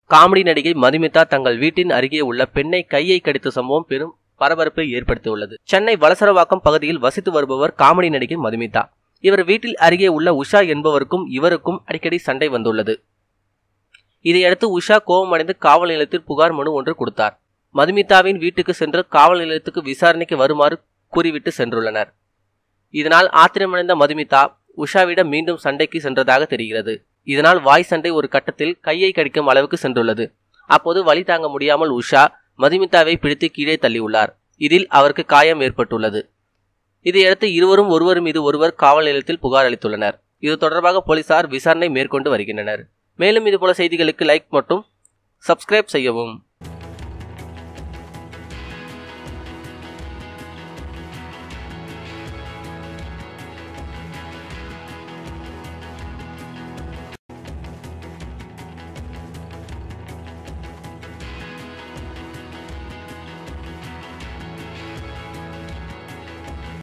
comedy நடிகை மதுமிதா தங்கள் வீட்டின் அருகே உள்ள பெண்ணை கையை கடித்த சம்பவம் பெரும் பரபரப்பை ஏற்படுத்தியுள்ளது சென்னை வலசரவாக்கம் பகுதியில் வசித்து வருபவர் காமெடி நடிகை மதுமிதா இவர் வீட்டில் அருகே உள்ள உஷா என்பவருக்கும் இவருக்கும் அடிக்கடி சண்டை வந்துள்ளது இதையடுத்து உஷா கோபமடைந்து காவல் நிலையத்தில் புகார் மனு ஒன்று கொடுத்தார் மதுமிதாவின் வீட்டுக்கு சென்று காவல் நிலையத்துக்கு விசாரணைக்கு வருமாறு கூறிவிட்டு சென்றுள்ளனர் இதனால் ஆத்திரமடைந்த மதுமிதா உஷாவிடம் மீண்டும் சண்டைக்கு சென்றதாக தெரிகிறது இதனால் வாய் சண்டை ஒரு கட்டத்தில் கையை கடிக்கும் அளவுக்கு சென்றுள்ளது அப்போது வலி தாங்க முடியாமல் உஷா மதுமிதாவை பிடித்து கீழே தள்ளியுள்ளார் இதில் அவருக்கு காயம் ஏற்பட்டுள்ளது இதையடுத்து இருவரும் ஒருவர் மீது ஒருவர் காவல் நிலையத்தில் புகார் அளித்துள்ளனர் இது தொடர்பாக போலீசார் விசாரணை மேற்கொண்டு வருகின்றனர் மேலும் இதுபோல செய்திகளுக்கு லைக் மற்றும் சப்ஸ்கிரைப் செய்யவும்